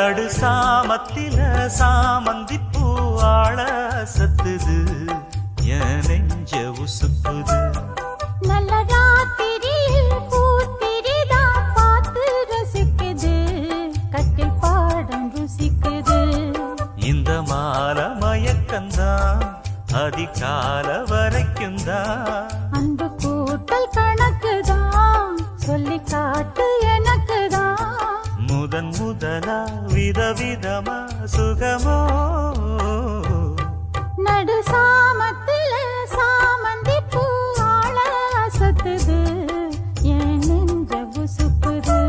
நடு சாமத்தில சாமந்தி பூவாழ சத்துது என் நெஞ்ச உசுப்புது நல்ல ராத்திரியில் பூத்திரிதான் பார்த்து ரசிக்குது கட்டில் பாடம் ருசிக்குது இந்த மால மயக்கந்தான் அதிகால வரைக்கும் தான் அன்பு கூட்டல் கணக்குதான் சொல்லி காட்டு எனக்குதான் முதன் முதலா விதவிதமா சுகமோ நடு சாமத்தில சாமந்தி பூ ஆள அசத்துது என் நெஞ்ச உசுப்புது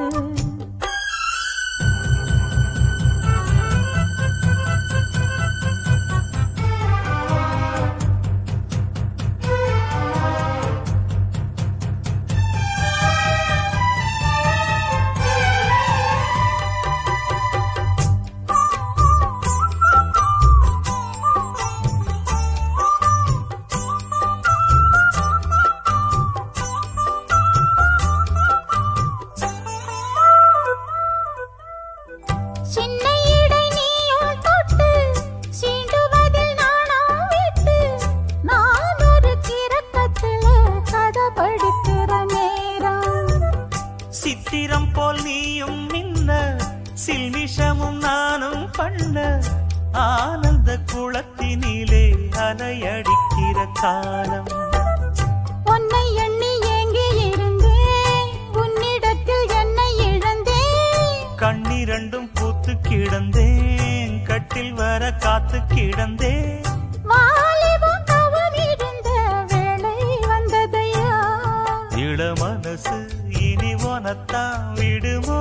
சின்ன இடை நீயும் தொட்டு சீண்டுவதில் நாணம் விட்டு நான் ஒரு கிறக்கத்துல கதை படிக்கிற நேரம் சித்திரம் போல் நீயும் மின்ன சில்மிஷமும் நானும் பண்ண ஆனந்த குளத்தினிலே அலையடிக்கிற காலம் உன்னை எண்ணி ஏங்கி இருந்தேன் உன்னிடத்தில் என்னை இழந்தேன் கண்ணிரண்டும் பூத்து கிடந்தேன் கட்டில் வர காத்து கிடந்தேன் வாலிபம் தவம் இருந்த வேளை வந்ததையா இள மனசு இனி உனத்தான் விடுமோ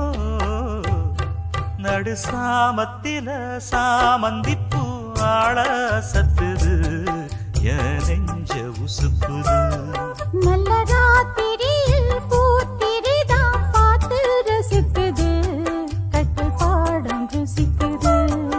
நடு சாமத்தில சாமந்தி பூ ஆள சத்துது என் நெஞ்ச உசுப்புது நல்ல ராத்திரியில் பூத்திரிதான் பார்த்து ரசிக்குது கட்டில் பாடம் ருசிக்குது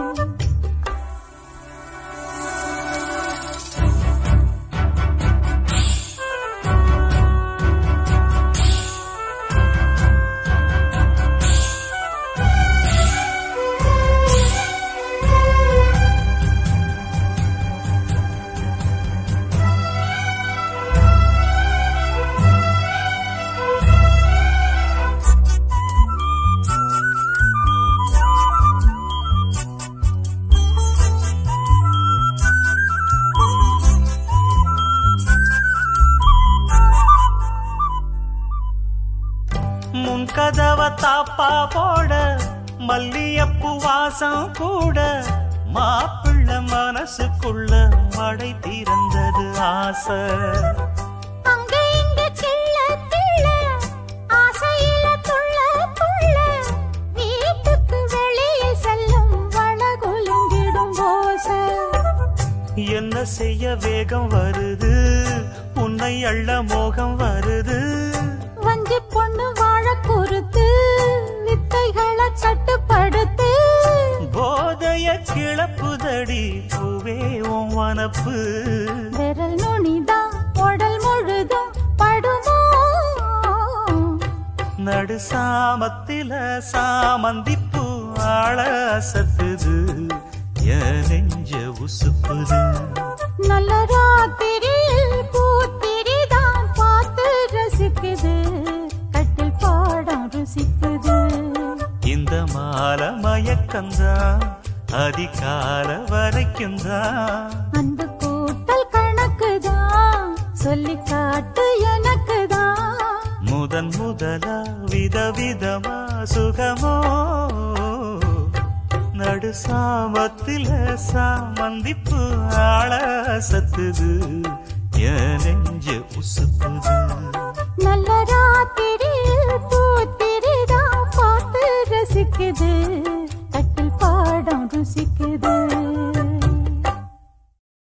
முன் கதவ தாப்பா போட மல்லியப்பு வாசம் கூட மாப்பிள்ள மனசுக்குள்ள மடை திறந்தது ஆசை அங்க இங்க கிள்ள கிள்ள ஆசையில துள்ள துள்ள வீட்டுக்கு வெளியே செல்லும் வளகுலுங்கிடும் ஓசை என்ன செய்ய வேகம் வருது உன்னை அள்ள மோகம் வருது வஞ்சி பொண்ணு வாழ குறுத்து வித்தைகளை கட்டுப்படுத்து போதைய கிளப்புதடி பூவே உன் வனப்பு விரல் நுனிதான் உடல் முழுதும் படுமோ நடு சாமத்தில சாமந்தி பூ ஆள சத்துது என் நெஞ்ச உசுப்புது நல்ல ராத்திரியில் பூத்திரிதான் பார்த்து ரசிக்குது கட்டில் பாடம் ருசிக்குது இந்த மால மயக்கந்தான் அதிகால வரைக்கும் தான் அந்த கூட்டல் கணக்குதான் சொல்லி காட்டு எனக்குதான் முதன் முதலா விதவிதமா சுகமோ நடு சாமத்தில சாமந்திப்பு ஆள சத்துது என் நெஞ்ச உசுப்புது